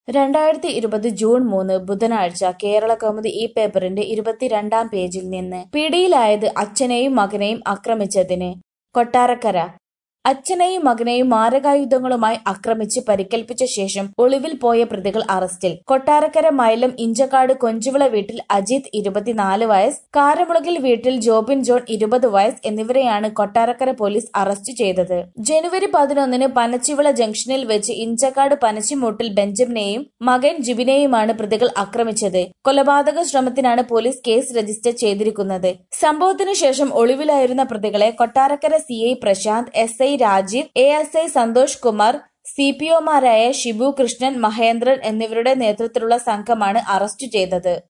രണ്ടായിരത്തി ഇരുപത് ജൂൺ മൂന്ന് ബുധനാഴ്ച കേരള കൗമുദി ഈ പേപ്പറിന്റെ ഇരുപത്തിരണ്ടാം പേജിൽ നിന്ന് പിടിയിലായത് അച്ഛനെയും മകനെയും ആക്രമിച്ചതിന് കൊട്ടാരക്കര അച്ഛനെയും മകനെയും മാരകായുധങ്ങളുമായി ആക്രമിച്ച് പരിക്കേൽപ്പിച്ച ശേഷം ഒളിവിൽ പോയ പ്രതികൾ അറസ്റ്റിൽ കൊട്ടാരക്കര മൈലം ഇഞ്ചക്കാട് കൊഞ്ചുവിള വീട്ടിൽ അജിത് ഇരുപത്തിനാല് വയസ്സ് കാരമുളകിൽ വീട്ടിൽ ജോബിൻ ജോൺ ഇരുപത് വയസ്സ് എന്നിവരെയാണ് കൊട്ടാരക്കര പോലീസ് അറസ്റ്റ് ചെയ്തത് ജനുവരി പതിനൊന്നിന് പനച്ചിവിള ജംഗ്ഷനിൽ വെച്ച് ഇഞ്ചക്കാട് പനച്ചിമൂട്ടിൽ ബെഞ്ചമിനെയും മകൻ ജിബിനെയുമാണ് പ്രതികൾ ആക്രമിച്ചത് കൊലപാതക ശ്രമത്തിനാണ് പോലീസ് കേസ് രജിസ്റ്റർ ചെയ്തിരിക്കുന്നത് സംഭവത്തിനു ശേഷം ഒളിവിലായിരുന്ന പ്രതികളെ Kottarakkara C I Prashanth S I Rajeev A S I Santhosh Kumar C P ഒമാരായ ഷിബു കൃഷ്ണൻ മഹേന്ദ്രൻ എന്നിവരുടെ നേതൃത്വത്തിലുള്ള സംഘമാണ് അറസ്റ്റ് ചെയ്തത്